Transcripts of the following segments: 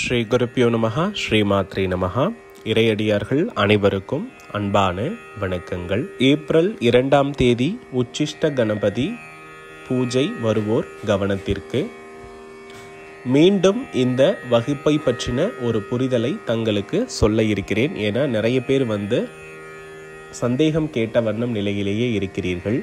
ஸ்ரீ குருப்பியோ நமகா ஸ்ரீமாத்ரி நமகா இறையடியார்கள் அனைவருக்கும் அன்பான வணக்கங்கள் ஏப்ரல் இரண்டாம் தேதி உச்சிஷ்ட கணபதி பூஜை வருவோர் கவனத்திற்கு மீண்டும் இந்த வகுப்பை பற்றின ஒரு புரிதலை தங்களுக்கு சொல்ல இருக்கிறேன் ஏன்னா நிறைய பேர் வந்து சந்தேகம் கேட்ட வண்ணம் நிலையிலேயே இருக்கிறீர்கள்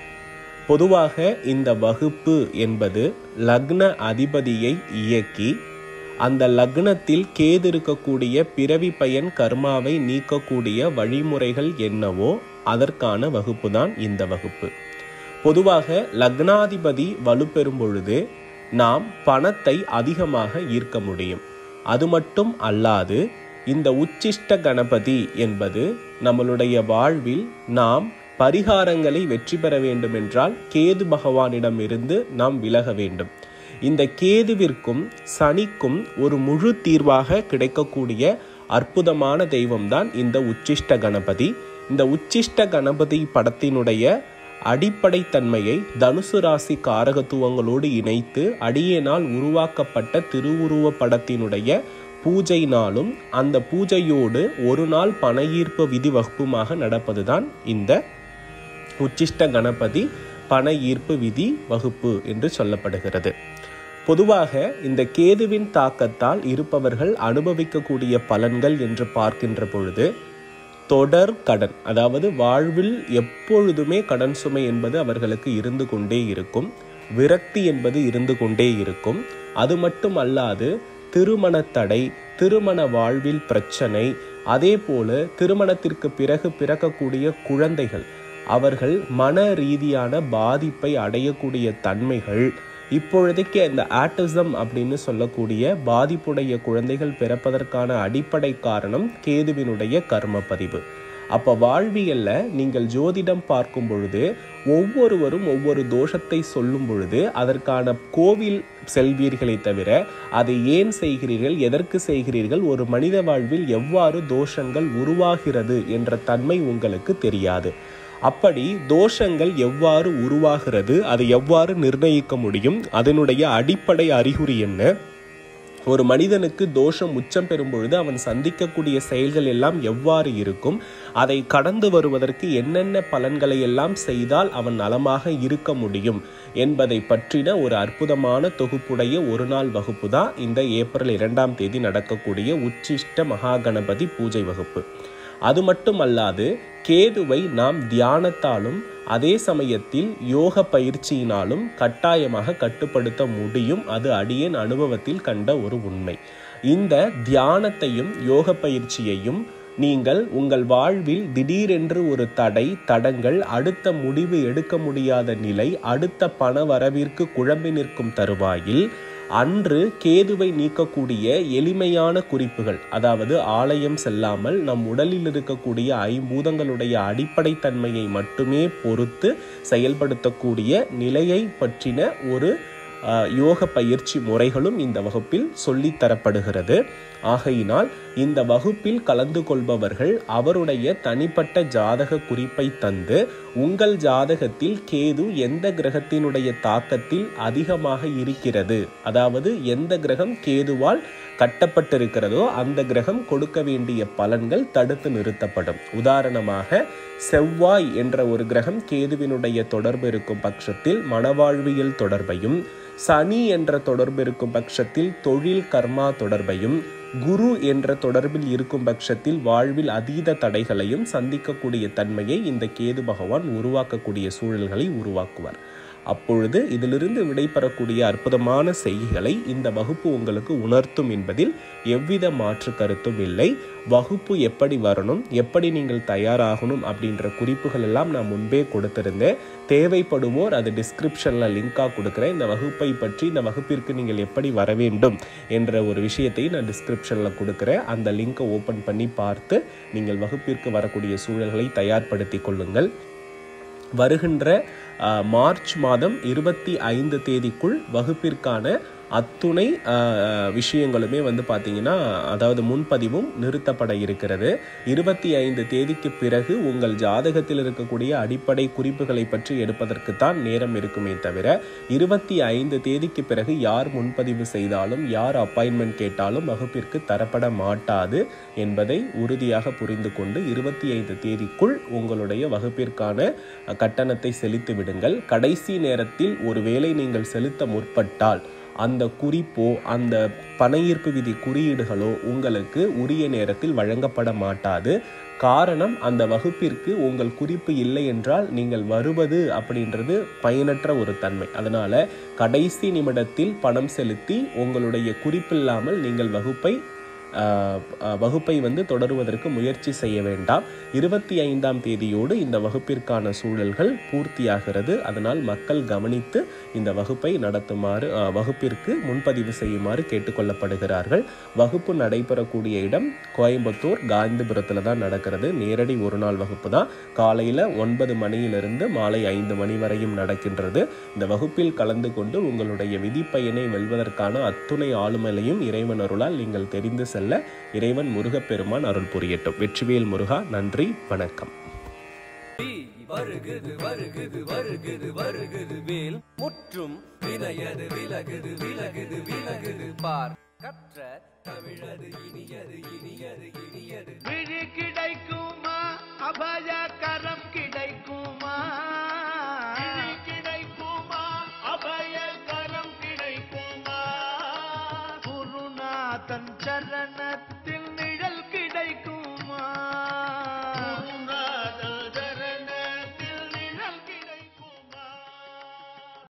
பொதுவாக இந்த வகுப்பு என்பது லக்ன அதிபதியை இயக்கி அந்த லக்னத்தில் கேது இருக்கக்கூடிய பிறவி பயன் கர்மாவை நீக்கக்கூடிய வழிமுறைகள் என்னவோ அதற்கான வகுப்பு தான் இந்த வகுப்பு பொதுவாக லக்னாதிபதி வலுப்பெறும் பொழுது நாம் பணத்தை அதிகமாக ஈர்க்க முடியும் அது மட்டும் அல்லாது இந்த உச்சிஷ்ட கணபதி என்பது நம்மளுடைய வாழ்வில் நாம் பரிகாரங்களை வெற்றி பெற வேண்டும் என்றால் கேது பகவானிடம் இருந்து நாம் விலக வேண்டும் இந்த கேதுவிற்கும் சனிக்கும் ஒரு முழு தீர்வாக கிடைக்கக்கூடிய அற்புதமான தெய்வம்தான் இந்த உச்சிஷ்ட கணபதி இந்த உச்சிஷ்ட கணபதி படத்தினுடைய அடிப்படை தன்மையை தனுசு ராசி காரகத்துவங்களோடு இணைத்து அடியேனால் உருவாக்கப்பட்ட திருவுருவ படத்தினுடைய பூஜை நாளும் அந்த பூஜையோடு ஒரு நாள் பண ஈர்ப்பு விதி வகுப்புமாக நடப்பதுதான் இந்த உச்சிஷ்ட கணபதி பண ஈர்ப்பு விதி வகுப்பு என்று சொல்லப்படுகிறது பொதுவாக இந்த கேதுவின் தாக்கத்தால் இருப்பவர்கள் அனுபவிக்கக்கூடிய பலன்கள் என்று பார்க்கின்ற பொழுது தொடர் கடன் அதாவது வாழ்வில் எப்பொழுதுமே கடன் சுமை என்பது அவர்களுக்கு இருந்து கொண்டே இருக்கும் விரக்தி என்பது இருந்து கொண்டே இருக்கும் அது மட்டும் அல்லாது திருமண தடை திருமண வாழ்வில் பிரச்சனை அதே போல திருமணத்திற்கு பிறகு பிறக்கக்கூடிய குழந்தைகள் அவர்கள் மன ரீதியான பாதிப்பை அடையக்கூடிய தன்மைகள் இப்பொழுதைக்கு இந்த ஆட்டிசம் அப்படின்னு சொல்லக்கூடிய பாதிப்புடைய குழந்தைகள் பிறப்பதற்கான அடிப்படை காரணம் கேதுவினுடைய கர்ம பதிவு அப்போ வாழ்வியல்ல நீங்கள் ஜோதிடம் பார்க்கும் பொழுது ஒவ்வொருவரும் ஒவ்வொரு தோஷத்தை சொல்லும் பொழுது அதற்கான கோவில் செல்வீர்களை தவிர அதை ஏன் செய்கிறீர்கள் எதற்கு செய்கிறீர்கள் ஒரு மனித வாழ்வில் எவ்வாறு தோஷங்கள் உருவாகிறது என்ற தன்மை உங்களுக்கு தெரியாது அப்படி தோஷங்கள் எவ்வாறு உருவாகிறது அதை எவ்வாறு நிர்ணயிக்க முடியும் அதனுடைய அடிப்படை அறிகுறி என்ன ஒரு மனிதனுக்கு தோஷம் உச்சம் பெறும் பொழுது அவன் சந்திக்கக்கூடிய செயல்கள் எல்லாம் எவ்வாறு இருக்கும் அதை கடந்து வருவதற்கு என்னென்ன பலன்களை எல்லாம் செய்தால் அவன் நலமாக இருக்க முடியும் என்பதை பற்றின ஒரு அற்புதமான தொகுப்புடைய ஒரு நாள் வகுப்பு தான் இந்த ஏப்ரல் இரண்டாம் தேதி நடக்கக்கூடிய உச்சிஷ்ட மகாகணபதி பூஜை வகுப்பு அது மட்டும் அல்லாது கேதுவை நாம் தியானத்தாலும் அதே சமயத்தில் யோக பயிற்சியினாலும் கட்டாயமாக கட்டுப்படுத்த முடியும் அது அடியேன் அனுபவத்தில் கண்ட ஒரு உண்மை இந்த தியானத்தையும் யோக பயிற்சியையும் நீங்கள் உங்கள் வாழ்வில் திடீரென்று ஒரு தடை தடங்கள் அடுத்த முடிவு எடுக்க முடியாத நிலை அடுத்த பண வரவிற்கு குழம்பி நிற்கும் தருவாயில் அன்று கேதுவை நீக்கக்கூடிய எளிமையான குறிப்புகள் அதாவது ஆலயம் செல்லாமல் நம் உடலில் இருக்கக்கூடிய ஐம்பூதங்களுடைய அடிப்படை தன்மையை மட்டுமே பொறுத்து செயல்படுத்தக்கூடிய நிலையை பற்றின ஒரு யோக பயிற்சி முறைகளும் இந்த வகுப்பில் சொல்லித்தரப்படுகிறது ஆகையினால் இந்த வகுப்பில் கலந்து கொள்பவர்கள் அவருடைய தனிப்பட்ட ஜாதக குறிப்பை தந்து உங்கள் ஜாதகத்தில் கேது எந்த கிரகத்தினுடைய தாக்கத்தில் அதிகமாக இருக்கிறது அதாவது எந்த கிரகம் கேதுவால் கட்டப்பட்டிருக்கிறதோ அந்த கிரகம் கொடுக்க வேண்டிய பலன்கள் தடுத்து நிறுத்தப்படும் உதாரணமாக செவ்வாய் என்ற ஒரு கிரகம் கேதுவினுடைய தொடர்பு இருக்கும் பட்சத்தில் மனவாழ்வியல் தொடர்பையும் சனி என்ற தொடர்பு இருக்கும் பட்சத்தில் தொழில் கர்மா தொடர்பையும் குரு என்ற தொடர்பில் இருக்கும் பட்சத்தில் வாழ்வில் அதீத தடைகளையும் சந்திக்கக்கூடிய தன்மையை இந்த கேது பகவான் உருவாக்கக்கூடிய சூழல்களை உருவாக்குவார் அப்பொழுது இதிலிருந்து விடைபெறக்கூடிய அற்புதமான செய்திகளை இந்த வகுப்பு உங்களுக்கு உணர்த்தும் என்பதில் எவ்வித மாற்று கருத்தும் இல்லை வகுப்பு எப்படி வரணும் எப்படி நீங்கள் தயாராகணும் அப்படின்ற குறிப்புகள் எல்லாம் நான் முன்பே கொடுத்திருந்தேன் தேவைப்படுவோர் அது டிஸ்கிரிப்ஷனில் லிங்காக கொடுக்குறேன் இந்த வகுப்பை பற்றி இந்த வகுப்பிற்கு நீங்கள் எப்படி வர வேண்டும் என்ற ஒரு விஷயத்தை நான் டிஸ்கிரிப்ஷனில் கொடுக்குறேன் அந்த லிங்கை ஓப்பன் பண்ணி பார்த்து நீங்கள் வகுப்பிற்கு வரக்கூடிய சூழல்களை தயார்படுத்தி கொள்ளுங்கள் வருகின்ற மார்ச் மாதம் இருபத்தி ஐந்து தேதிக்குள் வகுப்பிற்கான அத்துணை ஆஹ், விஷயங்களுமே வந்து பார்த்தீங்கன்னா அதாவது முன்பதிவும் நிறுத்தப்பட இருக்கிறது இருபத்தி ஐந்து தேதிக்கு பிறகு உங்கள் ஜாதகத்தில் இருக்கக்கூடிய அடிப்படை குறிப்புகளை பற்றி எடுப்பதற்கு தான் நேரம் இருக்குமே தவிர இருபத்தி ஐந்து தேதிக்கு பிறகு யார் முன்பதிவு செய்தாலும் யார் அப்பாயின்மெண்ட் கேட்டாலும் வகுப்பிற்கு தரப்பட மாட்டாது என்பதை உறுதியாக புரிந்து கொண்டு இருபத்தி ஐந்து தேதிக்குள் உங்களுடைய வகுப்பிற்கான அஹ், கட்டணத்தை செலுத்தி விடுங்கள் கடைசி நேரத்தில் ஒருவேளை நீங்கள் செலுத்த முற்பட்டால் அந்த குறிப்போ அந்த பணையீர்ப்பு விதி குறியீடுகளோ உங்களுக்கு உரிய நேரத்தில் வழங்கப்பட மாட்டாது காரணம் அந்த வகுப்பிற்கு உங்கள் குறிப்பு இல்லை என்றால் நீங்கள் வருவது அப்படின்றது பயனற்ற ஒரு தன்மை அதனால கடைசி நிமிடத்தில் பணம் செலுத்தி உங்களுடைய குறிப்பில்லாமல் நீங்கள் வகுப்பை ஆஹ், ஆஹ், வகுப்பை வந்து தொடருவதற்கு முயற்சி செய்ய வேண்டாம் இருபத்தி ஐந்தாம் தேதியோடு இந்த வகுப்பிற்கான சூழல்கள் பூர்த்தியாகிறது அதனால் மக்கள் கவனித்து இந்த வகுப்பை நடத்துமாறு ஆஹ், வகுப்பிற்கு முன்பதிவு செய்யுமாறு கேட்டுக்கொள்ளப்படுகிறார்கள் வகுப்பு நடைபெறக்கூடிய இடம் கோயம்புத்தூர் காந்திபுரத்தில் தான் நடக்கிறது நேரடி ஒரு நாள் வகுப்பு தான் காலையில் ஒன்பது மணியிலிருந்து மாலை ஐந்து மணி வரையும் நடக்கின்றது இந்த வகுப்பில் கலந்து கொண்டு உங்களுடைய விதிப்பயனை வெல்வதற்கான அத்துணை ஆளுமையையும் இறைவன் அருளால் நீங்கள் தெரிந்து செல்ல இறைவன் முருகப்பெருமான் அருள் புரியட்டும் வெற்றிவேல் முருகா நன்றி வணக்கம் வருகுது வருகுது வருகுது வருகுது வேல் முற்றும் வினையது விலகுது விலகுது விலகுது பார் கற்ற தமிழது இனியது இனியது இனியது விழி கிடைக்குமா அபய கரம் கிடைக்குமா விழி கிடைக்குமா அபய கரம் கிடைக்குமா குருநாதன் சரண